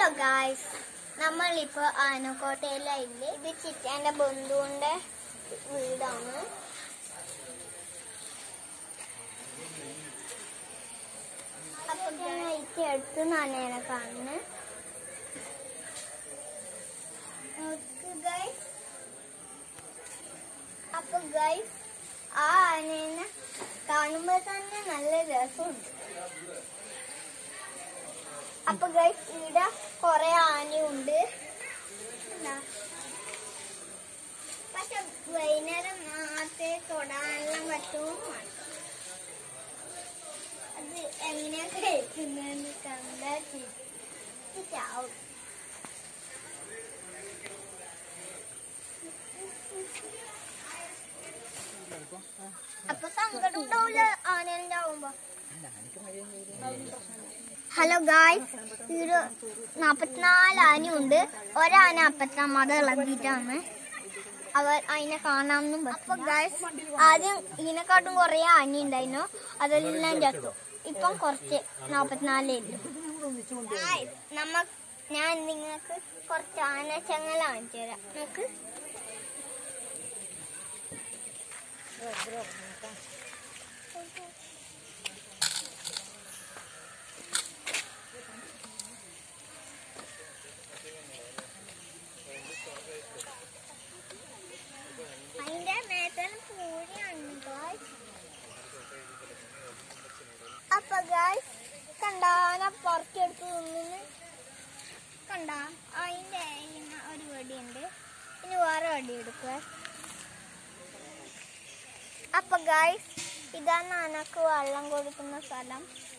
Hello guys നമ്മളിപ്പോ ആനക്കോട്ടയിലായില്ലേ ഇത് ചിറ്റാന്റെ ബന്ധുവിന്റെ വീടാണ് അപ്പൊ നൈറ്റ് അടുത്ത് നാണേനെ കാണുന്നു ഗൈസ് അപ്പൊ ഗൈസ് ആ ആനേനെ കാണുമ്പോ തന്നെ നല്ല രസമുണ്ട് അപ്പൊ ഗൈസ് ഇവിടെ കൊറേ ആനയുണ്ട് എന്താ? പക്ഷെ വൈകുന്നേരം മാത്രമേ തൊടാനെല്ലാം പറ്റുമോ അത് എങ്ങനെയാ കഴിക്കുന്നതെന്ന് കണ്ടാ ചാവും അപ്പൊ സങ്കടം ഉണ്ടാവില്ല ആനേന്റെ ആവുമ്പോ ഹലോ ഗായ്സ് ഇവിടെ നാപ്പത്തിനാല് ആനയുണ്ട് ഒരാന അപ്പത്തമ്മയുടെ ഇളകിയിട്ടാണ് അവർ അതിനെ കാണാമെന്നും പറ്റും. അപ്പൊ ഗായ്സ് ആദ്യം ഇതിനെക്കാട്ടും കുറെ ആന ഉണ്ടായിരുന്നു അതെല്ലാം ചത്തു ഇപ്പം കുറച്ച് നാപ്പത്തിനാലേ ഉള്ളൂ ഗായ്സ് നമ്മ ഞാൻ നിങ്ങൾക്ക് കുറച്ച് ആന ചങ്ങല കാണിച്ചു തരാം നമുക്ക് അതിന്റെ മേത്തലും പൂരിയാണ് ഗായ്സ് അപ്പൊ ഗായ്സ് കണ്ടാന പുറത്തെടുത്ത് തിന്നുന്നു കണ്ട അതിന്റെ ഇങ്ങനെ ഒരു വെടിയുണ്ട് ഇനി വേറെ വെടി എടുക്കുക അപ്പൊ ഗായ്സ് ഇതാണ് അനക്ക് വെള്ളം കൊടുക്കുന്ന സ്ഥലം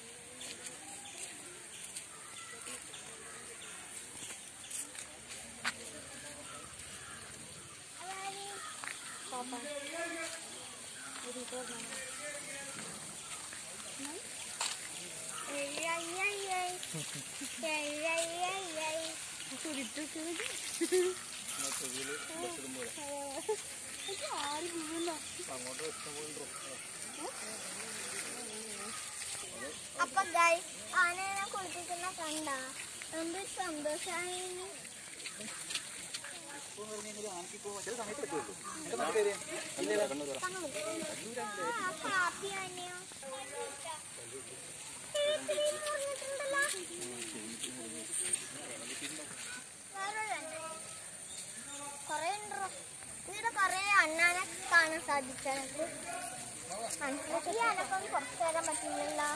അപ്പൊ ഗൈസ് ആനേനെ കുളിപ്പിക്കുന്ന കണ്ട എന്ത് സന്തോഷമായി ഹാപ്പി ആനയോ കൊറേ ഉണ്ടോ ഇവിടെ കൊറേ അണ്ണാനെ കാണാൻ സാധിച്ചു എനിക്ക് ഈ അനക്കം കുറച്ചു തരാൻ പറ്റില്ലല്ലോ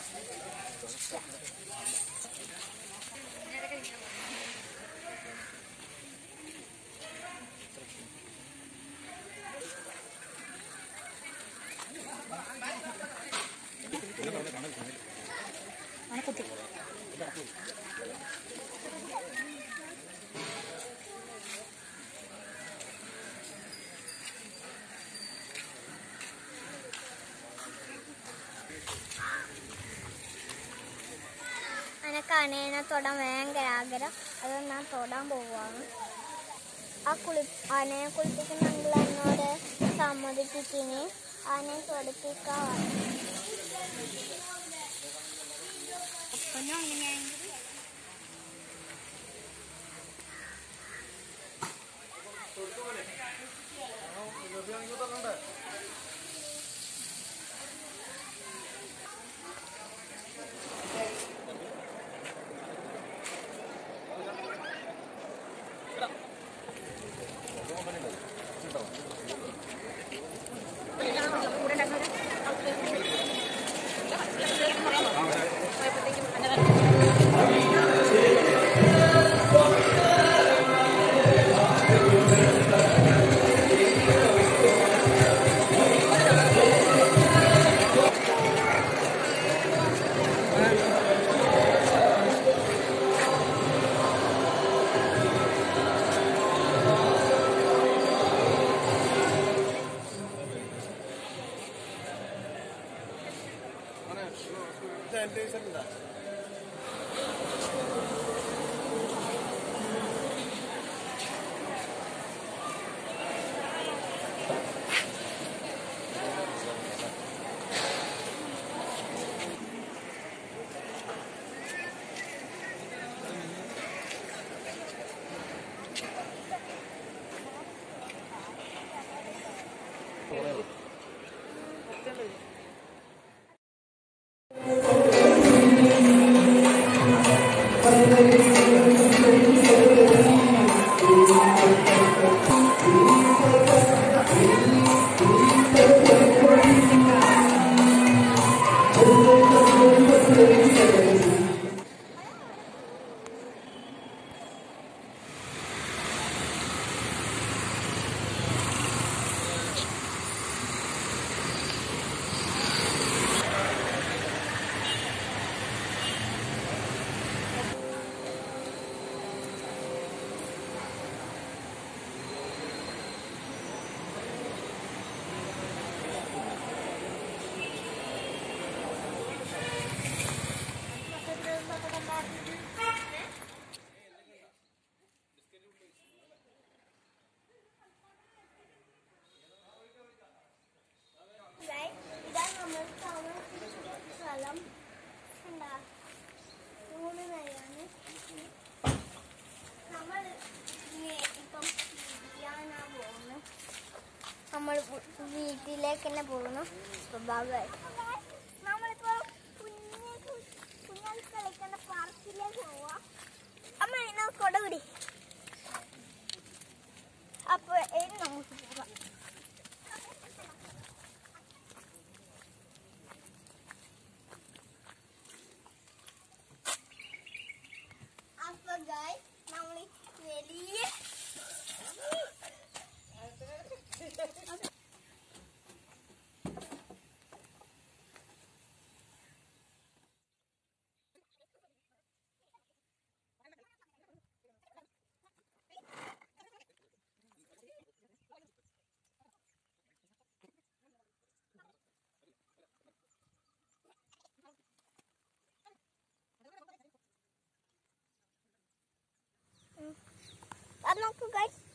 അനക്ക് അണേനെ തൊടാൻ ഭയങ്കര ആഗ്രഹം അത് ഞാൻ തൊടാൻ പോവാണ് ആ കുളി ആനയെ കുളിപ്പിക്കുന്ന അങ്കിൾ എന്നോട് സമ്മതിപ്പിച്ചിനി ആനയെ തൊടിപ്പിക്കാൻ അപ്പനും അങ്ങനെയാണെങ്കിൽ വീട്ടിലേക്ക് തന്നെ പോകുന്നു സ്വഭാവമായി നമ്മളിപ്പോ കുഞ്ഞു കുഞ്ഞാൽ കളിക്കുന്ന പാർക്കിലേക്ക് പോവാ അമ്മ നമുക്ക് കൊടപിടി അപ്പൊ ഇനി നമുക്ക് പോകാം അപ്പൊ ഗായ് നമ്മൾ വലിയ അത് നോക്കൂ ഗൈസ്